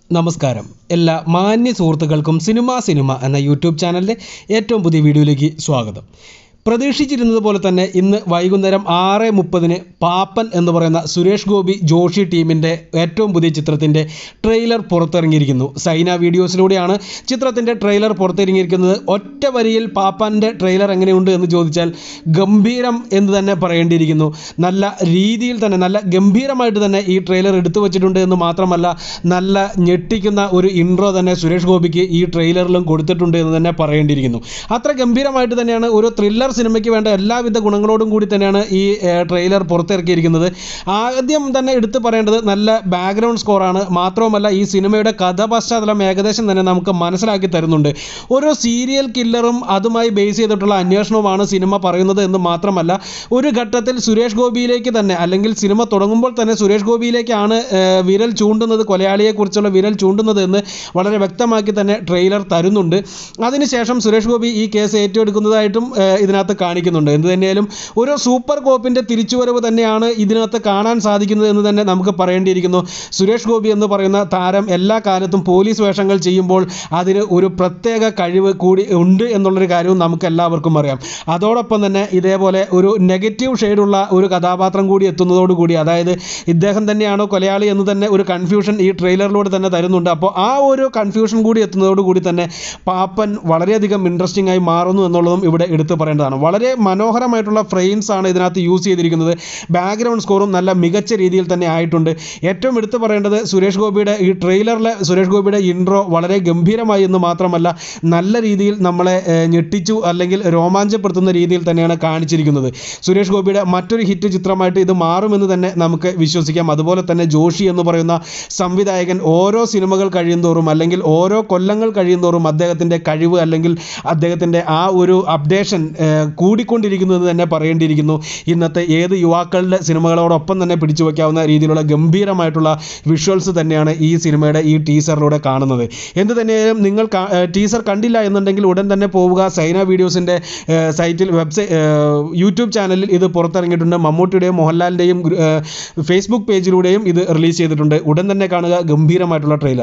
നമസ്കാരം എല്ലാ മാന്യ സുഹൃത്തുക്കൾക്കും സിനിമ സിനിമ എന്ന യൂട്യൂബ് ചാനലിൻ്റെ ഏറ്റവും പുതിയ വീഡിയോയിലേക്ക് സ്വാഗതം പ്രതീക്ഷിച്ചിരുന്നത് പോലെ തന്നെ ഇന്ന് വൈകുന്നേരം ആറ് മുപ്പതിന് പാപ്പൻ എന്ന് പറയുന്ന സുരേഷ് ഗോപി ജോഷി ടീമിൻ്റെ ഏറ്റവും പുതിയ ചിത്രത്തിൻ്റെ ട്രെയിലർ പുറത്തിറങ്ങിയിരിക്കുന്നു സൈന വീഡിയോസിലൂടെയാണ് ചിത്രത്തിൻ്റെ ട്രെയിലർ പുറത്തിറങ്ങിയിരിക്കുന്നത് ഒറ്റ വരിയിൽ പാപ്പൻ്റെ ട്രെയിലർ എങ്ങനെയുണ്ട് എന്ന് ചോദിച്ചാൽ ഗംഭീരം എന്ന് തന്നെ പറയേണ്ടിയിരിക്കുന്നു നല്ല രീതിയിൽ തന്നെ നല്ല ഗംഭീരമായിട്ട് തന്നെ ഈ ട്രെയിലർ എടുത്തു വച്ചിട്ടുണ്ട് എന്ന് മാത്രമല്ല നല്ല ഞെട്ടിക്കുന്ന ഒരു ഇൻട്രോ തന്നെ സുരേഷ് ഗോപിക്ക് ഈ ട്രെയിലറിലും കൊടുത്തിട്ടുണ്ട് എന്ന് തന്നെ പറയേണ്ടിയിരിക്കുന്നു അത്ര ഗംഭീരമായിട്ട് തന്നെയാണ് ഒരു ത്രില്ലർ സിനിമയ്ക്ക് വേണ്ട എല്ലാവിധ ഗുണങ്ങളോടും കൂടി തന്നെയാണ് ഈ ഏർ, ട്രെയിലർ പുറത്തിറക്കിയിരിക്കുന്നത് ആദ്യം തന്നെ എടുത്തു പറയേണ്ടത് നല്ല ബാക്ക്ഗ്രൗണ്ട് സ്കോറാണ് മാത്രവുമല്ല ഈ സിനിമയുടെ കഥാപശ്ചാത്തലം ഏകദേശം തന്നെ നമുക്ക് മനസ്സിലാക്കി തരുന്നുണ്ട് ഓരോ സീരിയൽ കില്ലറും അതുമായി ബേസ് ചെയ്തിട്ടുള്ള അന്വേഷണവുമാണ് സിനിമ പറയുന്നത് എന്ന് മാത്രമല്ല ഒരു ഘട്ടത്തിൽ സുരേഷ് ഗോപിയിലേക്ക് തന്നെ അല്ലെങ്കിൽ സിനിമ തുടങ്ങുമ്പോൾ തന്നെ സുരേഷ് ഗോപിയിലേക്കാണ് ഏർ, വിരൽ ചൂണ്ടുന്നത് കൊലയാളിയെക്കുറിച്ചുള്ള വിരൽ ചൂണ്ടുന്നത് എന്ന് വളരെ വ്യക്തമാക്കി തന്നെ ട്രെയിലർ തരുന്നുണ്ട് അതിനുശേഷം സുരേഷ് ഗോപി ഈ കേസ് ഏറ്റെടുക്കുന്നതായിട്ടും ഏർ, ഇതിനകത്ത് കാണിക്കുന്നുണ്ട് എന്ത് തന്നെയാലും ഒരു സൂപ്പർ കോപ്പിൻ്റെ തിരിച്ചുവരവ് തന്നെയാണ് ഇതിനകത്ത് കാണാൻ സാധിക്കുന്നത് എന്ന് തന്നെ നമുക്ക് പറയേണ്ടിയിരിക്കുന്നു സുരേഷ് ഗോപി എന്ന് പറയുന്ന താരം എല്ലാ കാലത്തും പോലീസ് വേഷങ്ങൾ ചെയ്യുമ്പോൾ അതിന് ഒരു പ്രത്യേക കഴിവ് കൂടി ഉണ്ട് എന്നുള്ളൊരു കാര്യവും നമുക്ക് എല്ലാവർക്കും അറിയാം അതോടൊപ്പം തന്നെ ഇതേപോലെ ഒരു നെഗറ്റീവ് ഷെയ്ഡുള്ള ഒരു കഥാപാത്രം കൂടി എത്തുന്നതോടുകൂടി അതായത് ഇദ്ദേഹം തന്നെയാണോ കൊലയാളി എന്ന് തന്നെ ഒരു കൺഫ്യൂഷൻ ഈ ട്രെയിലറിലൂടെ തന്നെ തരുന്നുണ്ട് അപ്പോൾ ആ ഒരു കൺഫ്യൂഷൻ കൂടി എത്തുന്നതോടുകൂടി തന്നെ പാപ്പൻ വളരെയധികം ഇൻട്രസ്റ്റിംഗ് ആയി മാറുന്നു എന്നുള്ളതും ഇവിടെ എടുത്തു പറയേണ്ടതാണ് വളരെ മനോഹരമായിട്ടുള്ള ഫ്രെയിംസ് ആണ് ഇതിനകത്ത് യൂസ് ചെയ്തിരിക്കുന്നത് ബാക്ക്ഗ്രൗണ്ട് സ്കോറും നല്ല മികച്ച രീതിയിൽ തന്നെ ആയിട്ടുണ്ട് ഏറ്റവും എടുത്തു പറയേണ്ടത് സുരേഷ് ഗോപിയുടെ ഈ ട്രെയിലറിലെ സുരേഷ് ഗോപിയുടെ ഇൻട്രോ വളരെ ഗംഭീരമായി എന്ന് മാത്രമല്ല നല്ല രീതിയിൽ നമ്മളെ ഏർ, ഞെട്ടിച്ചു അല്ലെങ്കിൽ രോമാഞ്ചപ്പെടുത്തുന്ന രീതിയിൽ തന്നെയാണ് കാണിച്ചിരിക്കുന്നത് സുരേഷ് ഗോപിയുടെ മറ്റൊരു ഹിറ്റ് ചിത്രമായിട്ട് ഇത് മാറുമെന്ന് തന്നെ നമുക്ക് വിശ്വസിക്കാം അതുപോലെ തന്നെ ജോഷി എന്ന് പറയുന്ന സംവിധായകൻ ഓരോ സിനിമകൾ കഴിയുന്തോറും അല്ലെങ്കിൽ ഓരോ കൊല്ലങ്ങൾ കഴിയുന്തോറും അദ്ദേഹത്തിൻ്റെ കഴിവ് അല്ലെങ്കിൽ അദ്ദേഹത്തിൻ്റെ ആ ഒരു അപ്ഡേഷൻ കൂടിക്കൊണ്ടിരിക്കുന്നു എന്ന് തന്നെ പറയേണ്ടിയിരിക്കുന്നു ഇന്നത്തെ ഏത് യുവാക്കളുടെ സിനിമകളോടൊപ്പം തന്നെ പിടിച്ചു വയ്ക്കാവുന്ന രീതിയിലുള്ള ഗംഭീരമായിട്ടുള്ള വിഷ്വൽസ് തന്നെയാണ് ഈ സിനിമയുടെ ഈ ടീസറിലൂടെ കാണുന്നത് എന്ത് തന്നെയായാലും നിങ്ങൾ ടീസർ കണ്ടില്ല എന്നുണ്ടെങ്കിൽ ഉടൻ തന്നെ പോവുക സൈന വീഡിയോസിൻ്റെ സൈറ്റിൽ വെബ്സൈറ്റ് യൂട്യൂബ് ചാനലിൽ ഇത് പുറത്തിറങ്ങിയിട്ടുണ്ട് മമ്മൂട്ടിയുടെയും മോഹൻലാലിൻ്റെയും ഫേസ്ബുക്ക് പേജിലൂടെയും ഇത് റിലീസ് ചെയ്തിട്ടുണ്ട് ഉടൻ തന്നെ കാണുക ഗംഭീരമായിട്ടുള്ള ട്രെയിലർ